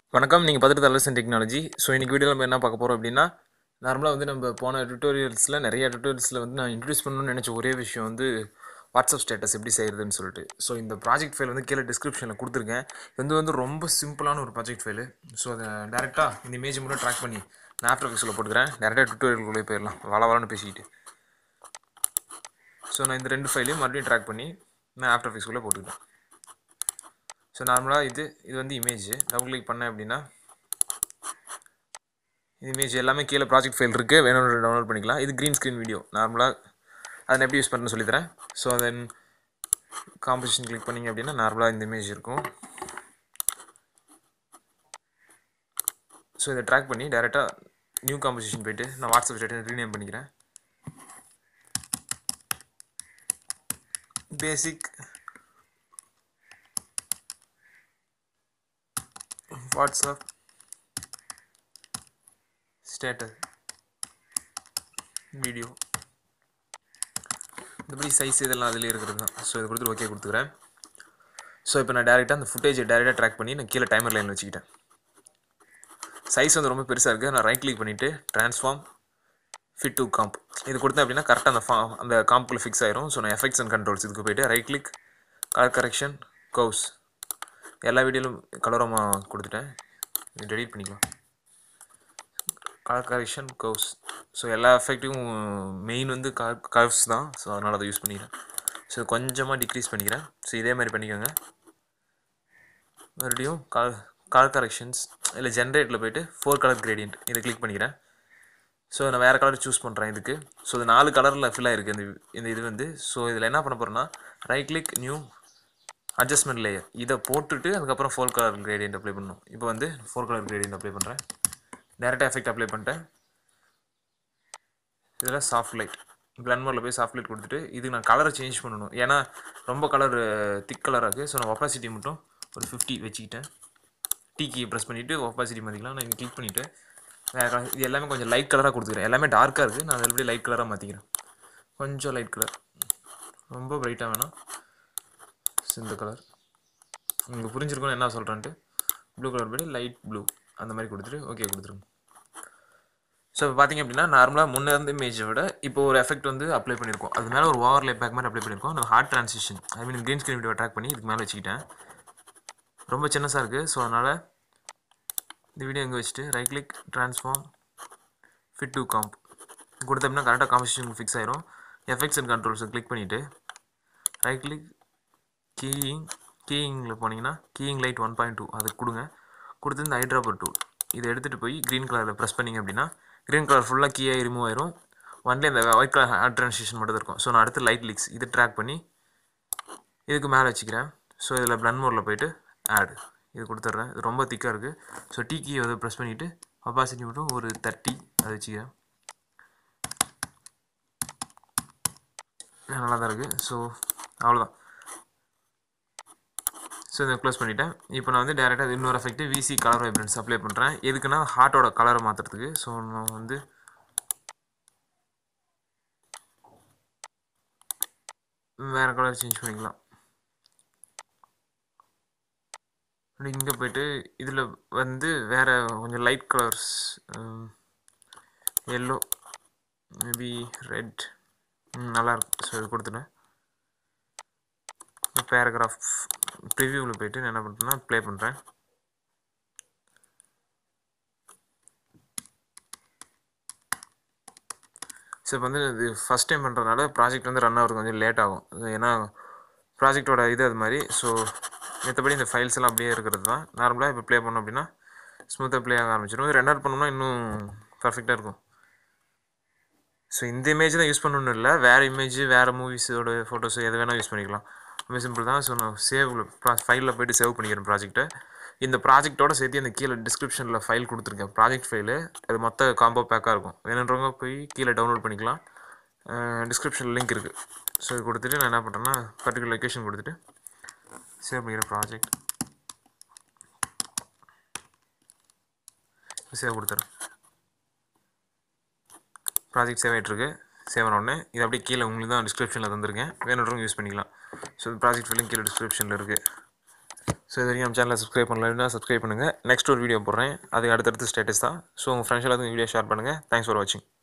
வணக்கம் நீங்கள் பார்த்துட்டு தலசன் டெக்னாலஜி ஸோ இன்றைக்கி வீடியோவில் நம்ம என்ன பார்க்க போகிறோம் அப்படின்னா நார்மலாக வந்து நம்ம போன டுட்டோரியல்ஸில் நிறைய டுட்டோரியல்ஸில் வந்து நான் இன்ட்ரடியூஸ் பண்ணணும்னு நினச்ச ஒரே விஷயம் வந்து வாட்ஸ்அப் ஸ்டேட்டஸ் எப்படி செய்கிறதுன்னு சொல்லிட்டு ஸோ இந்த ப்ராஜெக்ட் ஃபைல் வந்து கீழே டிஸ்கிரிப்ஷனில் கொடுத்துருக்கேன் இது வந்து வந்து ரொம்ப சிம்பிளான ஒரு ப்ராஜெக்ட் ஃபைலு ஸோ அதை டேரெக்டாக இந்த இமேஜ் மட்டும் ட்ராக் பண்ணி நான் ஆஃப்டர் எஃபெக்ட்ஸில் போட்டுக்கிறேன் டேரெக்டாக டுட்டோரியலுக்குள்ளே போயிடலாம் வள வளன்னு பேசிக்கிட்டு ஸோ நான் இந்த ரெண்டு ஃபைலையும் மறுபடியும் ட்ராக் பண்ணி நான் ஆஃப்டர் எஃபெக்ட்ஸ்குள்ளே போட்டுக்கிட்டேன் ஸோ நார்மலாக இது இது வந்து இமேஜ் டபுள் கிளிக் பண்ணேன் அப்படின்னா இது இமேஜ் எல்லாமே கீழே ப்ராஜெக்ட் ஃபைல் இருக்குது வேணும்னு டவுன்லோட் பண்ணிக்கலாம் இது க்ரீன் ஸ்க்ரீன் வீடியோ நார்மலாக அதை எப்படி யூஸ் பண்ணுறேன்னு சொல்லித்தரேன் ஸோ தென் காம்போசிஷன் கிளிக் பண்ணிங்க அப்படின்னா நார்மலாக இந்த இமேஜ் இருக்கும் ஸோ இதை ட்ராக் பண்ணி டேரெக்டாக நியூ காம்போசிஷன் போயிட்டு நான் வாட்ஸ்அப் ஸ்டேட்டஸ் ரீநேம் பண்ணிக்கிறேன் பேசிக் வாட்ஸ்அப் ஸ்டேட்டஸ் வீடியோ இந்தபடி சைஸ் இதெல்லாம் அதிலே இருக்கிறது தான் ஸோ இதை கொடுத்துட்டு ஓகே கொடுத்துக்கிறேன் ஸோ இப்போ நான் டேரெக்டாக அந்த ஃபுட்டேஜை டேரெக்டாக ட்ராக் பண்ணி நான் கீழே டைமர் லைனில் வச்சுக்கிட்டேன் சைஸ் வந்து ரொம்ப பெருசாக இருக்குது நான் ரைட் கிளிக் பண்ணிவிட்டு ட்ரான்ஸ்ஃபார்ம் ஃபிட் டு காம்ப் இது கொடுத்தேன் அப்படின்னா கரெக்டாக அந்த ஃபா அந்த காம்ப்குள்ளே ஃபிக்ஸ் ஆயிரும் ஸோ நான் எஃபெக்ட்ஸ் அண்ட் கண்ட்ரோல்ஸ் இதுக்கு போயிட்டு ரைட் கிளிக் கலர் கரெக்ஷன் கவுஸ் எல்லா வீடியோலும் கலரமாக கொடுத்துட்டேன் இது டெலீட் பண்ணிக்கலாம் கலர் கரெக்ஷன் கர்வ்ஸ் ஸோ எல்லா எஃபெக்ட்டும் மெயின் வந்து கலர் கர்வ்ஸ் தான் ஸோ அதனால் அதை யூஸ் பண்ணிக்கிறேன் ஸோ கொஞ்சமாக டிக்ரீஸ் பண்ணிக்கிறேன் ஸோ இதே மாதிரி பண்ணிக்கோங்க மறுபடியும் கலர் கலர் கரெக்ஷன்ஸ் இல்லை ஜென்ரேட்டில் போயிட்டு ஃபோர் கலர் கிரேடியன்ட் இதை கிளிக் பண்ணிக்கிறேன் ஸோ நான் வேறு கலர் சூஸ் பண்ணுறேன் இதுக்கு ஸோ இது நாலு கலரில் ஃபில் ஆகிருக்கு இந்த இந்த இது வந்து ஸோ இதில் என்ன பண்ண போகிறேன்னா right click new adjustment layer இதை போட்டுட்டு அதுக்கப்புறம் ஃபோர் கலர் கிரேடியன்ட் அப்ளை பண்ணணும் இப்போ வந்து ஃபோர் கலர் கிரேடியன்ட் அப்ளை பண்ணுறேன் டேரெக்டாக எஃபெக்ட் அப்ளை பண்ணிட்டேன் இதில் சாஃப்ட் லைட் பிளன் மோடில் போய் சாஃப்ட் லைட் கொடுத்துட்டு இதுக்கு நான் கலரை சேஞ்ச் பண்ணணும் ஏன்னா ரொம்ப கலர் திக் கலராக இருக்குது ஸோ நான் ஒப்பாசிட்டி மட்டும் ஒரு ஃபிஃப்டி வச்சுக்கிட்டேன் டீ கீ ப்ரெஸ் பண்ணிவிட்டு ஒப்பாசிட்டி மாற்றிக்கலாம் நான் இங்கே கிளிக் பண்ணிவிட்டு வேறு கலர் இது எல்லாமே கொஞ்சம் லைட் கலராக கொடுத்துக்கிறேன் எல்லாமே டார்க்காக இருக்குது நான் அதில் எப்படி லைட் கலராக மாற்றிக்கிறேன் கொஞ்சம் லைட் கலர் ரொம்ப பிரைட்டாக வேணாம் இந்த கலர் உங்களுக்கு புரிஞ்சிருக்கும்னு என்ன சொல்கிறேன்ட்டு ப்ளூ கலர் படி லைட் ப்ளூ அந்த மாதிரி கொடுத்துட்டு ஓகே கொடுத்துருங்க ஸோ இப்போ பார்த்தீங்க அப்படின்னா நார்மலாக முன்னே இருந்த இமேஜை விட இப்போ ஒரு எஃபெக்ட் வந்து அப்ளை பண்ணியிருக்கோம் அது மேலே ஒரு ஓவர்லே பேக் மாதிரி அப்ளை பண்ணியிருக்கோம் நான் heart transition I mean green screen video track பண்ணி இதுக்கு மேலே வச்சுக்கிட்டேன் ரொம்ப சின்னசாக இருக்குது ஸோ அதனால் இந்த வீடியோ இங்கே வச்சுட்டு right click transform fit to comp கொடுத்தோம்னா கரெக்டாக காம்போசிஷன் ஃபிக்ஸ் ஆயிரும் எஃபெக்ட்ஸ் அண்ட் கண்ட்ரோல்ஸை கிளிக் பண்ணிவிட்டு ரைட் கிளிக் கீயிங் கீயிங்கில் போனீங்கன்னா keying light one point two அதை கொடுங்க கொடுத்து இந்த ஐட்ராப்பர் டூல் இதை எடுத்துகிட்டு போய் க்ரீன் கலரில் ப்ரெஸ் பண்ணிங்க அப்படின்னா க்ரீன் கலர் ஃபுல்லாக கீயாக ரிமூவ் ஆயிரும் ஒன்லி அந்த ஒயிட் கலர் ஹேர் ட்ரான்ஸ்லேஷன் மட்டும் தான் இருக்கும் ஸோ நான் அடுத்து லைட் லிக்ஸ் இது ட்ராக் பண்ணி இதுக்கு மேலே வச்சுக்கிறேன் ஸோ இதில் பிளன் மோரில் போயிட்டு ஆட் இது கொடுத்துட்றேன் இது ரொம்ப திக்காக இருக்குது ஸோ டீ கீயை வந்து ப்ரெஸ் பண்ணிவிட்டு ஒப்பாசிட்டி மட்டும் ஒரு தேர்ட்டி அதை வச்சுக்கிறேன் நல்லா தான் இருக்குது ஸோ அவ்வளோதான் ஸோ இதை க்ளோஸ் பண்ணிவிட்டேன் இப்போ நான் வந்து டேரெக்டாக இன்னொரு effect VC colour vibrance apply பண்ணுறேன் எதுக்குன்னா ஹார்ட்டோட கலரை மாற்றுறதுக்கு ஸோ நான் வந்து வேறு கலர் சேஞ்ச் பண்ணிக்கலாம் இங்கே போயிட்டு இதில் வந்து வேறு கொஞ்சம் light colours yellow maybe red நல்லாயிருக்கும் ஸோ இது கொடுத்துட்டேன் பேராகிராஃப் ப்ரிவியூவில் போயிட்டு நான் என்ன பண்ணுறேன்னா ப்ளே பண்ணுறேன் ஸோ இப்போ வந்து இது ஃபஸ்ட் டைம் பண்ணுறதுனால ப்ராஜெக்ட் வந்து ரன் ஆகிறது கொஞ்சம் லேட் ஆகும் ஏன்னா ப்ராஜெக்டோட இது அது மாதிரி ஸோ மற்றபடி இந்த ஃபைல்ஸ் எல்லாம் அப்படியே இருக்கிறது தான் நார்மலாக இப்போ ப்ளே பண்ணோம் அப்படின்னா ஸ்மூத்தாக ப்ளே ஆக ஆரம்பிச்சிடும் ரெண்டாவது பண்ணோம்னா இன்னும் பர்ஃபெக்டாக இருக்கும் ஸோ இந்த இமேஜ் தான் யூஸ் பண்ணணும்னு இல்லை வேறு இமேஜ் வேறு மூவிஸோட ஃபோட்டோஸ் எது வேணால் யூஸ் பண்ணிக்கலாம் ரொம்ப சிம்பிள் தான் ஸோ நான் சேவ் ஃபைலில் போய்ட்டு சேவ் பண்ணிக்கிறேன் ப்ராஜெக்ட்டை இந்த ப்ராஜெக்ட்டோட சேர்த்து அந்த கீழே டிஸ்கிரிப்ஷனில் ஃபைல் கொடுத்துருக்கேன் ப்ராஜெக்ட் ஃபைலு அது மொத்த காம்போ பேக்காக இருக்கும் வேணுன்றவங்க போய் கீழே டவுன்லோட் பண்ணிக்கலாம் டிஸ்கிரிப்ஷனில் லிங்க் இருக்குது ஸோ இது கொடுத்துட்டு நான் என்ன பண்ணுறேன்னா பர்டிகுலர் லொக்கேஷன் கொடுத்துட்டு சேவ் பண்ணிக்கிறேன் ப்ராஜெக்ட் சேவ் கொடுத்துறேன் ப்ராஜெக்ட் சேவ் ஆகிட்டுருக்கு சேவ் ஆன உடனே இது அப்படியே கீழே உங்களுக்கு தான் டிஸ்கிரிப்ஷனில் தந்திருக்கேன் வேணுன்றவங்க யூஸ் பண்ணிக்கலாம் ஸோ ப்ராஜெக்ட் ஃபைலும் கீழே டிஸ்கிரிப்ஷனில் இருக்குது ஸோ இது வரைக்கும் நம்ம சேனலை சப்ஸ்கிரைப் பண்ணலன்னா சப்ஸ்கிரைப் பண்ணுங்கள் நெக்ஸ்ட் ஒரு வீடியோ போடுறேன் அது அடுத்தடுத்து ஸ்டேட்டஸ் தான் ஸோ உங்கள் ஃப்ரெண்ட்ஸ் எல்லாத்துக்கும் வீடியோ ஷேர் பண்ணுங்கள் தேங்க்ஸ் ஃபார் வாட்சிங்